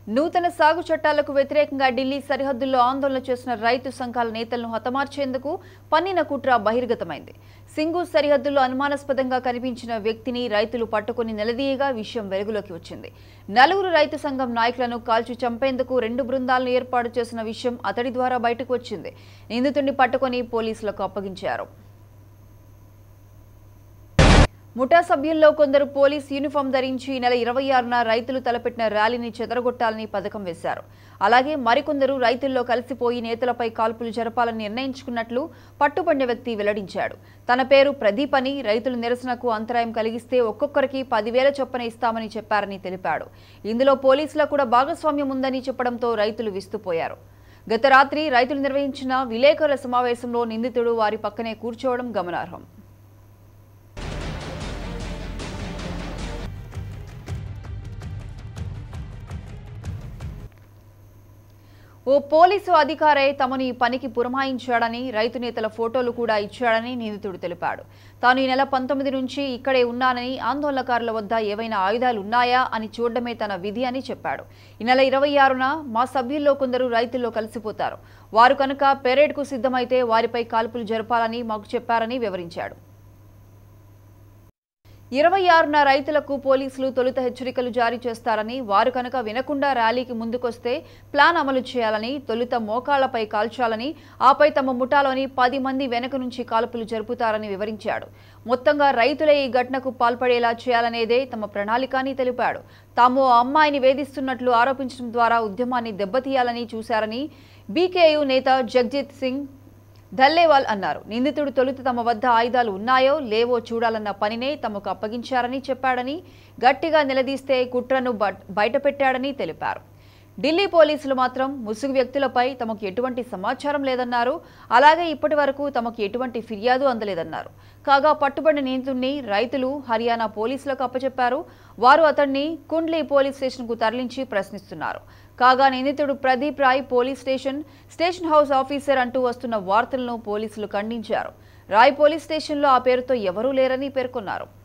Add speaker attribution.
Speaker 1: నూతన సాగు చట్టాలకు వ్యతిరేకంగా ఢిల్లీ సరిహద్దుల్లో ఆందోళన చేసిన రైతు సంఘాల నేతలను హతమార్చేందుకు పన్నిన కుట్ర బహిర్గతమైంది సింగు సరిహద్దుల్లో అనుమానాస్పదంగా కనిపించిన వ్యక్తిని రైతులు పట్టుకుని నిలదీయగా విషయం వెలుగులోకి వచ్చింది నలుగురు రైతు సంఘం నాయకులను కాల్చి చంపేందుకు రెండు బృందాలను ఏర్పాటు చేసిన విషయం అతడి ద్వారా బయటకు వచ్చింది నిందితుడిని పట్టుకొని పోలీసులకు అప్పగించారు ముఠా సభ్యుల్లో కొందరు పోలీస్ యూనిఫామ్ ధరించి ఈ నెల ఇరవై ఆరున రైతులు తలపెట్టిన ర్యాలీని చెదరగొట్టాలని పథకం వేశారు అలాగే మరికొందరు రైతుల్లో కలిసిపోయి నేతలపై కాల్పులు జరపాలని నిర్ణయించుకున్నట్లు పట్టుబడిన వ్యక్తి వెల్లడించాడు తన పేరు ప్రదీప్ అని రైతుల నిరసనకు అంతరాయం కలిగిస్తే ఒక్కొక్కరికి పదివేల చొప్పున ఇస్తామని చెప్పారని తెలిపాడు ఇందులో పోలీసులకు కూడా భాగస్వామ్యం ఉందని చెప్పడంతో రైతులు విస్తుపోయారు గత రాత్రి రైతులు నిర్వహించిన విలేకరుల సమావేశంలో నిందితుడు వారి పక్కనే కూర్చోవడం గమనార్హం ఓ పోలీసు అధికారే తమను ఈ పనికి పురమాయించాడని రైతు నేతల ఫోటోలు కూడా ఇచ్చాడని నిందితుడు తెలిపాడు తాను ఈ నెల పంతొమ్మిది నుంచి ఇక్కడే ఉన్నానని ఆందోళనకారుల వద్ద ఏవైనా ఆయుధాలు ఉన్నాయా అని చూడడమే తన విధి అని చెప్పాడు ఈ నెల ఇరవై ఆరున మా సభ్యుల్లో కొందరు రైతుల్లో కలిసిపోతారు వారు కనుక పెరేడ్కు సిద్ధమైతే వారిపై కాల్పులు జరపాలని మాకు చెప్పారని వివరించాడు ఇరవై ఆరున రైతులకు పోలీసులు తొలుత హెచ్చరికలు జారీ చేస్తారని వారు కనుక వినకుండా ర్యాలీకి ముందుకొస్తే ప్లాన్ అమలు చేయాలని తొలుత మోకాళ్లపై కాల్చాలని ఆపై తమ ముఠాలోని పది మంది వెనక నుంచి కాల్పులు జరుపుతారని వివరించాడు మొత్తంగా రైతులే ఈ ఘటనకు పాల్పడేలా చేయాలనేదే తమ ప్రణాళిక అని తెలిపాడు తాము ఆ అమ్మాయిని వేధిస్తున్నట్లు ఆరోపించడం ద్వారా ఉద్యమాన్ని దెబ్బతీయాలని చూశారని బీకేయు నేత జగ్జిత్ సింగ్ ధల్లేవాల్ అన్నారు నిందితుడు తొలుత తమ వద్ద ఆయుధాలు ఉన్నాయో లేవో చూడాలన్న పనినే తమకు అప్పగించారని చెప్పాడని గట్టిగా నిలదీస్తే కుట్రను బట్- బయటపెట్టాడని తెలిపారు ఢిల్లీ పోలీసులు మాత్రం ముసుగు వ్యక్తులపై తమకు ఎటువంటి సమాచారం లేదన్నారు అలాగే ఇప్పటి వరకు తమకు ఎటువంటి ఫిర్యాదు అందలేదన్నారు కాగా పట్టుబడిన నిందితుడిని రైతులు హర్యానా పోలీసులకు అప్పచెప్పారు వారు అతన్ని కుండ్లీ పోలీస్ స్టేషన్కు తరలించి ప్రశ్నిస్తున్నారు కాగా నిందితుడు Pradeep Rai police station station house officer అంటూ వస్తున్న వార్తలను పోలీసులు ఖండించారు రాయ్ పోలీస్ స్టేషన్లో ఆ పేరుతో ఎవరూ లేరని పేర్కొన్నారు